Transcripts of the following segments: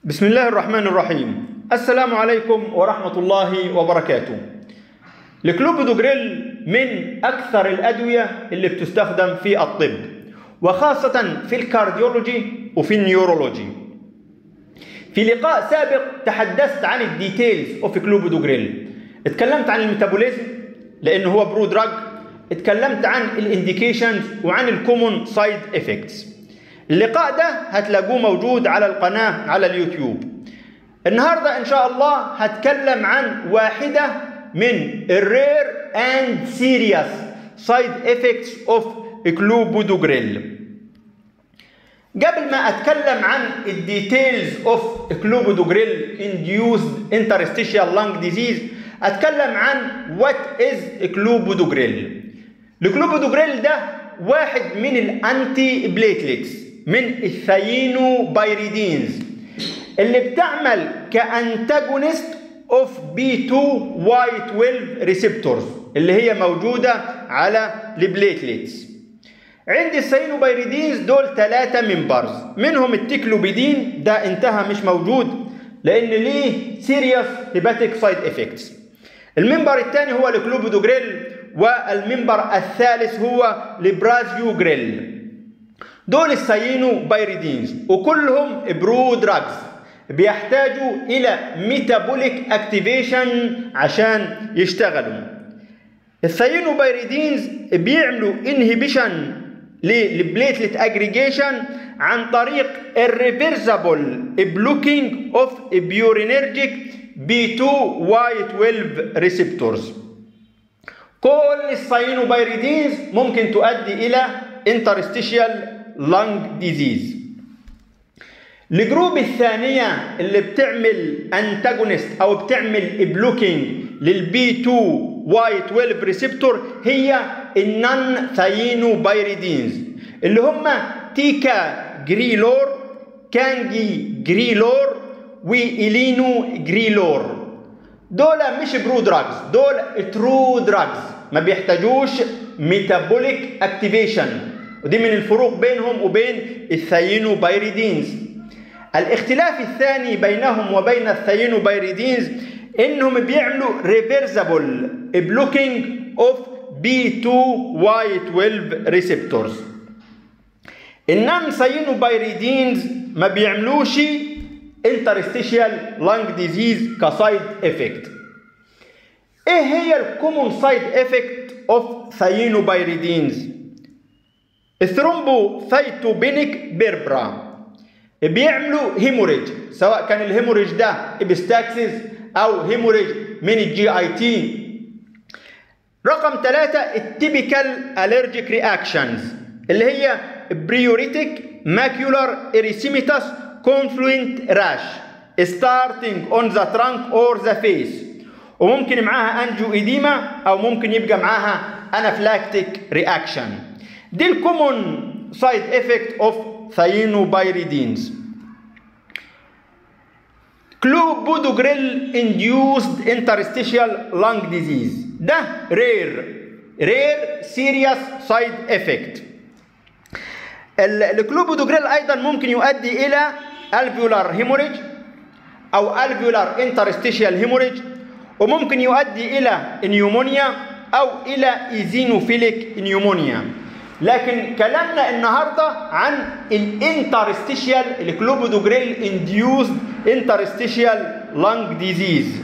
بسم الله الرحمن الرحيم السلام عليكم ورحمة الله وبركاته الكلوبيدوجريل من أكثر الأدوية اللي بتستخدم في الطب وخاصة في الكارديولوجي وفي النيورولوجي في لقاء سابق تحدثت عن الديتيلز اوف كلوبيدوجريل اتكلمت عن الميتابوليزم لأنه هو برو دراج اتكلمت عن الانديكيشنز وعن الكومون سايد افكتس اللقاء ده هتلاقوه موجود على القناة على اليوتيوب النهاردة إن شاء الله هتكلم عن واحدة من الرير اند سيريس سايد افكتس اوف كلوبودوجريل قبل ما اتكلم عن الديتيلز اوف كلوبودوجريل induced interstitial lung disease اتكلم عن what is كلوبودوجريل الكلوبودوجريل ده واحد من الانتي بليتلتس من الثيينو بايريدينز اللي بتعمل كانتاجونست اوف بي 2 واي 12 ريسبتورز اللي هي موجوده على البليتلتس عندي السينوبايريدينز دول ثلاثة ممبرز منهم التيكلوبيدين ده انتهى مش موجود لان ليه سيريس هيباتيك سايد افكتس الممبر الثاني هو الكلوبيدوجريل والممبر الثالث هو البرازيوجريل دول السيينو بايريدينز وكلهم برو دراجز بيحتاجوا الى ميتابوليك اكتيفيشن عشان يشتغلوا الثيينو بايريدينز بيعملوا انهبيشن للبليتلت اجريجيشن عن طريق الريفرسبل بلوكينج اوف بيورينرجيك بي 2 واي 12 ريسبتورز كل الساينوبايريدينز ممكن تؤدي الى interstitial lung disease الجروب الثانية اللي بتعمل انتاجونست او بتعمل بلوكينج للبي 2 واي 12 ريسبتور هي النون ثايينوبايريدينز اللي هم تيكا جريلور كانجي جريلور وإلينو جريلور دول مش برو دراجز دول ترو دراجز ما بيحتاجوش ميتابوليك اكتيفيشن ودي من الفروق بينهم وبين الثيينوبايريدينز الاختلاف الثاني بينهم وبين الثيينوبايريدينز انهم بيعملوا ريفرسبل بلوكينج اوف بي 2 واي 12 ريسبتورز النون ثيينوبايريدينز ما بيعملوش interstitial lung disease كسايد افكت ايه هي الكومون سايد افكت اوف ثيينوبايريدينز الثرومبوثايتوبينيك بيربرا بيعملوا هيموريج سواء كان الهيموريج ده ابستاكسيس او هيموريج من الجي اي تي رقم ثلاثة التيبيكال الرجيك رياكشنز اللي هي بريوريتيك ماكيولار اريسيميتاس confluent rash starting on the trunk or the face وممكن معاها انجو ايديما او ممكن يبقى معاها انافلاكتيك رياكشن دي الكومون سايد افكت اوف ثيينوبايريدينز كلوبودوجريل induced interstitial lung disease ده رير رير سيريس سايد افكت الكلوبودوجريل ايضا ممكن يؤدي الى الفيولار هيموريج او الفيولار انترستيشيال هيموريج وممكن يؤدي الى نيومونيا او الى ايزينوفيليك نيومونيا لكن كلامنا النهارده عن الانترستيشيال الكلوبودوجريل انديوزد انترستيشيال لانج ديزيز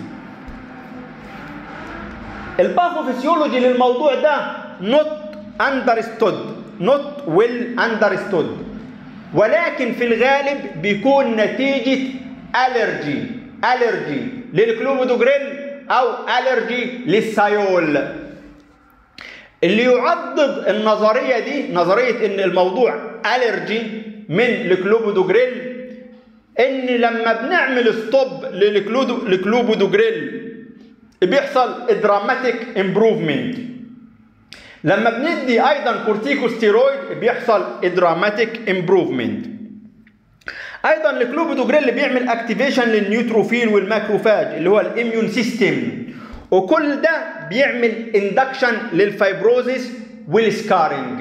الباثوفيسيولوجي للموضوع ده نوت اندرستود not well understood ولكن في الغالب بيكون نتيجة ألرجي ألرجي للكلوبودوجريل أو ألرجي للسيول اللي يعضد النظرية دي نظرية إن الموضوع ألرجي من الكلوبودوجريل إن لما بنعمل ستوب للكلوبودوجريل بيحصل دراماتيك امبروفمنت لما بندي ايضا كورتيكوستيرويد بيحصل دراماتيك امبروفمنت ايضا الكلوبيدوجريل بيعمل اكتيفيشن للنيوتروفيل والماكروفاج اللي هو الاميون سيستم وكل ده بيعمل اندكشن للفايبروزيس والسكارينج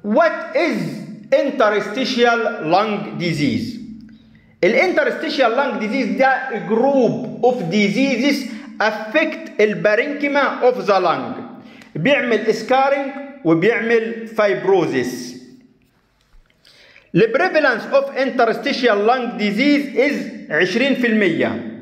what is interstitial lung disease الانترستيشيال lung disease ده جروب اوف diseases affect البارينكيما اوف ذا lung بيعمل اسكارينج وبيعمل فايبروزيس The prevalence of interstitial lung disease is 20%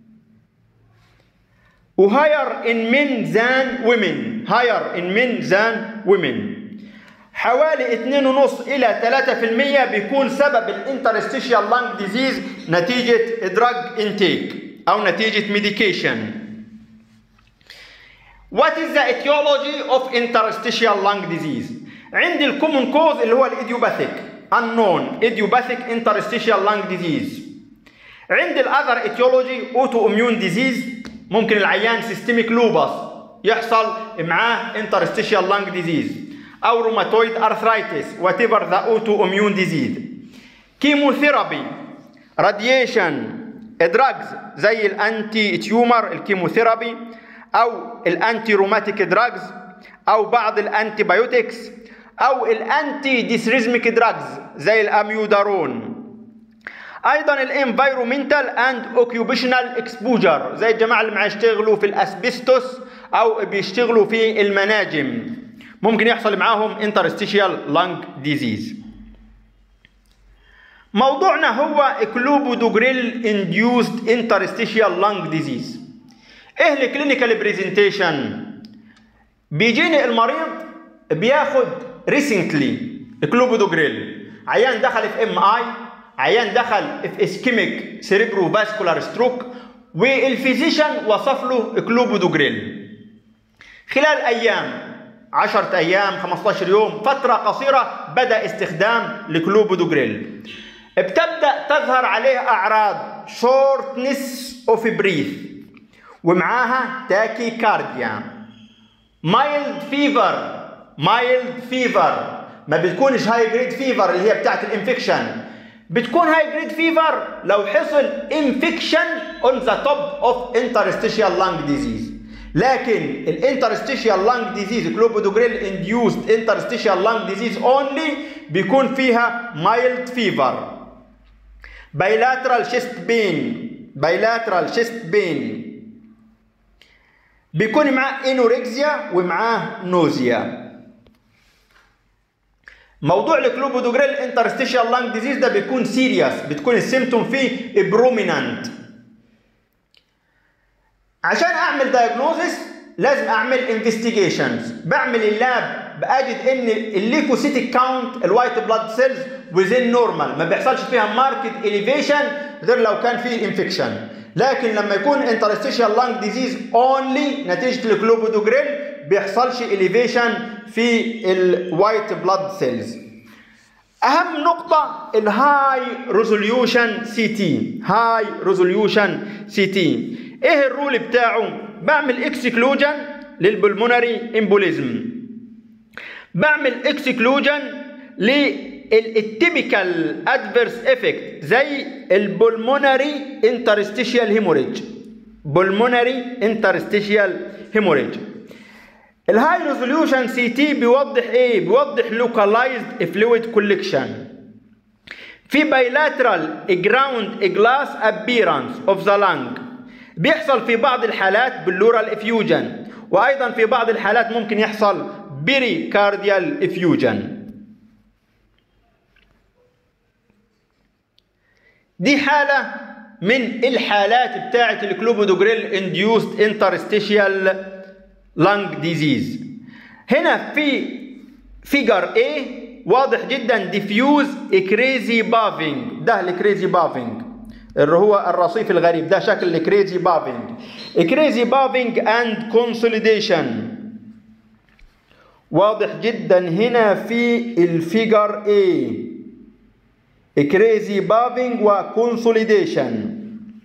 وهاير in men than women higher in men than women حوالي 2.5 إلى 3% بيكون سبب الانترستيشيال لانج ديزيز نتيجة دراج انتيك أو نتيجة ميديكيشن What is the etiology of interstitial lung disease؟ عندي الكومن كوز اللي هو الايديوباثيك unknown idiopathic interstitial lung disease عندي الاذر etiology اوتو اميون ديزيز ممكن العيان سيستميك لوبس يحصل معاه interstitial lung disease او روماتويد ارثرايتس وات ايفر ذا اوتو اميون ديزيز كيموثيرابي راديشن دراجز زي الانتي تيومر الكيموثيرابي او الانتي روماتيك دراجز او بعض الانتي بايوتكس او الانتي ديسريزميك دراجز زي الاميودارون ايضا الانفايرومنتال اند اوكيوبيشنال اكسبوجر زي الجماعه اللي معاه يشتغلوا في الاسبستوس او بيشتغلوا في المناجم ممكن يحصل معاهم انترستيشيال لانج ديزيز موضوعنا هو كلوبودوجريل انديوزد انترستيشيال لانج ديزيز ايه الكلينيكال بريزنتيشن بيجيني المريض بياخد ريسنتلي كلوبودوجريل عيان دخل في ام اي عيان دخل في اسكيميك سيريبرو فاسكولار ستروك والفيزيشن وصف له كلوبودوجريل خلال ايام 10 ايام 15 يوم فتره قصيره بدا استخدام لكلوبودوجريل بتبدا تظهر عليه اعراض شورتنس اوف بريث ومعاها تاكي كارديا مايلد فيفر مايلد فيفر ما بتكونش هاي جريد فيفر اللي هي بتاعت الانفكشن بتكون هاي جريد فيفر لو حصل انفكشن اون ذا توب اوف انترستيشيال لانج ديزيز لكن الانترستيشيال لانج ديزيز كلوبودوجريل انديوزد انترستيشيال لانج ديزيز اونلي بيكون فيها مايلد فيفر بايلاترال شيست بين بايلاترال شيست بين بيكون معاه انوركسيا ومعاه نوزيا موضوع الكلوبودوجريل انترستيشيال لانج ديزيز ده بيكون سيريس بتكون السيمتوم فيه برومينانت عشان اعمل دايجنوزس لازم اعمل انفستيجيشنز بعمل اللاب باجد ان الليكوسيتيك كاونت الوايت بلاد سيلز وزين نورمال ما بيحصلش فيها ماركت اليفيشن غير لو كان في انفكشن لكن لما يكون انترستيشيال لانج ديزيز اونلي نتيجه الكلوبودوجريل بيحصلش اليفيشن في الوايت بلاد سيلز اهم نقطه الهاي ريزوليوشن سي تي هاي ريزوليوشن سي تي ايه الرول بتاعه بعمل اكسكلوجن للبلمونري امبوليزم بعمل اكسكلوجن للتيبيكال ادفيرس افكت زي البلمونري انترستيشيال هيموريج بلمونري انترستيشيال هيموريج الهاي ريزوليوشن سي تي بيوضح ايه بيوضح لوكالايزد فلويد كولكشن في بايلاترال جراوند جلاس ابيرانس اوف ذا لانج بيحصل في بعض الحالات باللورال افيوجن وايضا في بعض الحالات ممكن يحصل بيري كارديال افيوجن دي حالة من الحالات بتاعة الكلوبودوجريل انديوست انترستيشيال لانج ديزيز هنا في فيجر A واضح جدا ديفيوز كريزي بافينج ده الكريزي بافينج اللي هو الرصيف الغريب ده شكل الكريزي بافينج كريزي بافينج اند كونسوليديشن واضح جدا هنا في الفيجر A كريزي بافينج وكونسوليديشن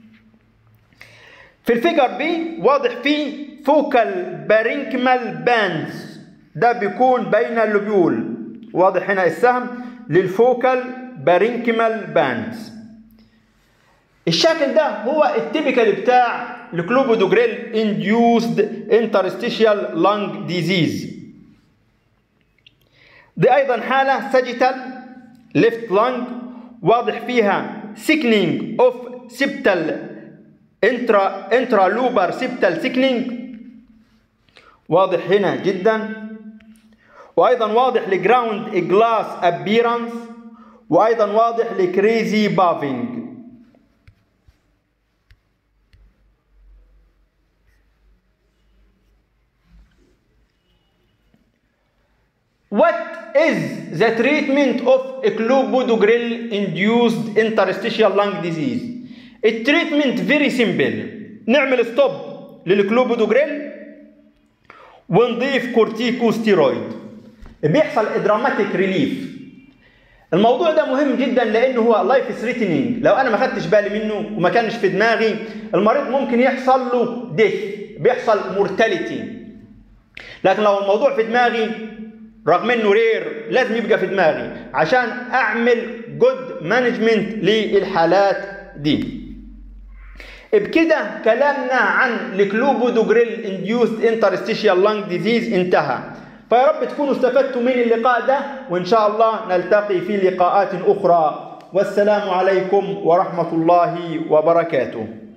في الفيجر بي واضح فيه فوكال بارينكمال باندز ده بيكون بين اللوبيول واضح هنا السهم للفوكال بارينكمال باندز الشكل ده هو التيبيكال بتاع الكلوبودوجريل انديوسد انترستيشيال لانج ديزيز دي أيضا حالة ساجيتال ليفت لانج واضح فيها سيكنينج اوف سبتال انترا انترا لوبر سبتال سيكنينج واضح هنا جدا وايضا واضح لجراوند جلاس ابيرانس وايضا واضح لكريزي بافينج What is the treatment of clopidogrel induced interstitial lung disease? التريتمنت فيري سيمبل نعمل ستوب للكلوبيدوجريل ونضيف كورتيكوستيرويد بيحصل ادراماتيك ريليف الموضوع ده مهم جدا لانه هو لايف ثريتنينج لو انا ما خدتش بالي منه وما كانش في دماغي المريض ممكن يحصل له ديث بيحصل مورتاليتي لكن لو الموضوع في دماغي رغم انه رير لازم يبقى في دماغي عشان اعمل جود مانجمنت للحالات دي بكده كلامنا عن الكلوبودوجريل انديوست انترستيشيال لانج ديزيز انتهى فيا رب تكونوا استفدتوا من اللقاء ده وان شاء الله نلتقي في لقاءات اخرى والسلام عليكم ورحمه الله وبركاته